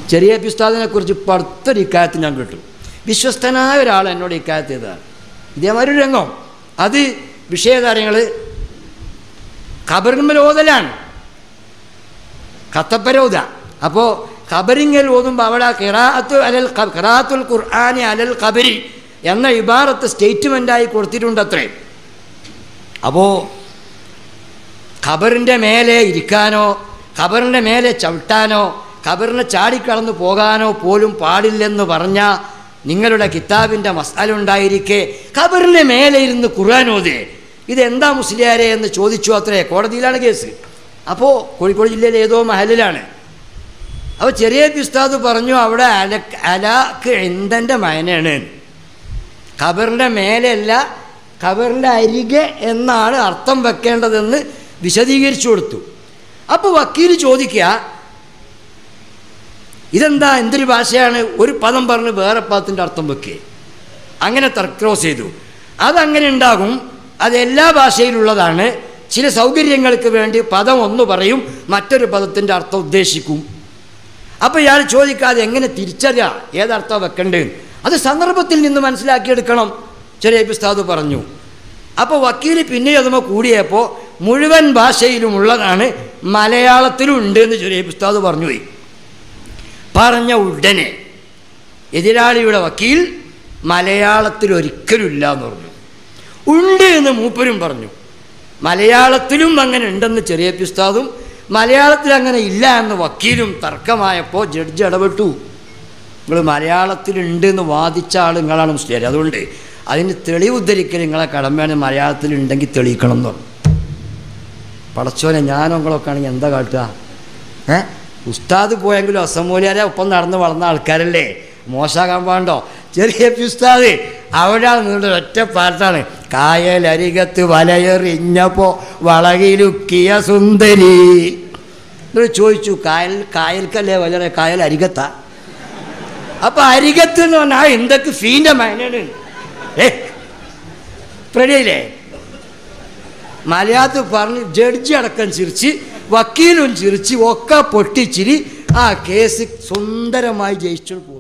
ചെറിയ പിസ്താദിനെ കുറിച്ച് ഇപ്പോൾ അടുത്തൊരു ഇക്കാലത്ത് ഞാൻ കേട്ടു വിശ്വസ്തനായ ഒരാൾ എന്നോട് ഇക്കാലത്ത് ചെയ്തതാണ് ഇതേമാതിരി ഒരു രംഗം അത് വിഷയകാര്യങ്ങൾ ഖബറിന്മേൽ ഓതലാണ് കത്തപ്പരോധ അപ്പോൾ ഖബറിങ്ങൽ ഓതുമ്പോൾ അവിടെ ഖിറാഅത്തു അലൽ ഖ- ഖിറാഅത്തുൽ ഖുർആനി അലൽ ഖബരി എന്ന ഇബാറത്ത് സ്റ്റേറ്റ്മെൻ്റായി കൊടുത്തിട്ടുണ്ട് അത്രേ അപ്പോൾ ഖബറിൻ്റെ മേലെ ഇരിക്കാനോ ഖബറിൻ്റെ മേലെ ചവിട്ടാനോ ഖബറിനെ ചാടിക്കടന്നു പോകാനോ പോലും പാടില്ലെന്ന് പറഞ്ഞ നിങ്ങളുടെ കിതാബിൻ്റെ മസാല ഉണ്ടായിരിക്കെ ഖബറിൻ്റെ മേലെ ഇരുന്ന് ഖുർആൻ ഓതേ ഇതെന്താ മുസ്ലിയാരെ എന്ന് ചോദിച്ചു അത്രേ കോടതിയിലാണ് കേസ് അപ്പോൾ കോഴിക്കോട് ജില്ലയിലെ ഏതോ മഹലിലാണ് അപ്പോൾ ചെറിയ പിസ്താദ് പറഞ്ഞു അവിടെ അല അലാക്ക് എന്തൻ്റെ മയനാണ് ഖബറിൻ്റെ മേലെയല്ല ഖബറിൻ്റെ അരികെ എന്നാണ് അർത്ഥം വെക്കേണ്ടതെന്ന് വിശദീകരിച്ചു കൊടുത്തു അപ്പോൾ വക്കീൽ ചോദിക്കുക ഇതെന്താ എന്തൊരു ഭാഷയാണ് ഒരു പദം പറഞ്ഞ് വേറെ പദത്തിൻ്റെ അർത്ഥം വെക്കുക അങ്ങനെ തർക്രോസ് ചെയ്തു അതങ്ങനെ ഉണ്ടാകും അത് എല്ലാ ഭാഷയിലുള്ളതാണ് ചില സൗകര്യങ്ങൾക്ക് വേണ്ടി പദം ഒന്ന് പറയും മറ്റൊരു പദത്തിൻ്റെ അർത്ഥം ഉദ്ദേശിക്കും അപ്പോൾ ഇയാൾ ചോദിക്കാതെ എങ്ങനെ തിരിച്ചറിയാം ഏതർത്ഥം വെക്കണ്ടേ അത് സന്ദർഭത്തിൽ നിന്ന് മനസ്സിലാക്കിയെടുക്കണം ചെറിയ പിസ്താദ് പറഞ്ഞു അപ്പോൾ വക്കീൽ പിന്നെ അതുമ്പോൾ കൂടിയപ്പോൾ മുഴുവൻ ഭാഷയിലുമുള്ളതാണ് മലയാളത്തിലും ഉണ്ട് എന്ന് ചെറിയ പിസ്താദ് പറഞ്ഞു പോയി പറഞ്ഞ ഉടനെ എതിരാളിയുടെ വക്കീൽ മലയാളത്തിൽ ഒരിക്കലും ഇല്ല എന്ന് പറഞ്ഞു ഉണ്ട് എന്ന് മൂപ്പരും പറഞ്ഞു മലയാളത്തിലും അങ്ങനെ ഉണ്ടെന്ന് ചെറിയ പിസ്താദും മലയാളത്തിൽ അങ്ങനെ ഇല്ല എന്ന് വക്കീലും തർക്കമായപ്പോൾ ജഡ്ജ് ഇടപെട്ടു നിങ്ങൾ മലയാളത്തിലുണ്ട് എന്ന് വാദിച്ച ആൾ നിങ്ങളാണ് മുസ്ലിം അതുകൊണ്ട് അതിന് തെളിവ് ഉദ്ധരിക്കൽ നിങ്ങളെ കടമയാണ് മലയാളത്തിലുണ്ടെങ്കിൽ തെളിയിക്കണം എന്ന് പറഞ്ഞു പടച്ചോനെ ഞാനോ നിങ്ങളൊക്കെ ആണെങ്കിൽ എന്താ കാട്ടുക ഏ ഉസ്താദ് പോയെങ്കിലും അസമൂലിയാരെ ഒപ്പം നടന്ന് വളർന്ന ആൾക്കാരല്ലേ മോശമാകാൻ പാണ്ടോ ചെറിയ ഉസ്താദ് അവിടെയാണ് നിങ്ങളുടെ ഒറ്റ പാട്ടാണ് കായലരികത്ത് വലയെറിഞ്ഞപ്പോ വളകിലുക്കിയ സുന്ദരി എന്നിട്ട് ചോദിച്ചു കായൽ കായൽക്കല്ലേ വലരെ കായൽ അരികത്താ അപ്പൊ അരികത്ത് എന്ന് പറഞ്ഞാൽ എന്തൊക്കെ ഫീൻ്റെ മൈനാണ് ഏ റെഡിയായില്ലേ മലയാളത്തിൽ പറഞ്ഞ് ജഡ്ജി അടക്കം ചിരിച്ച് വക്കീലും ചിരിച്ച് ഒക്കെ പൊട്ടിച്ചിരി ആ കേസ് സുന്ദരമായി ജയിച്ചു പോയി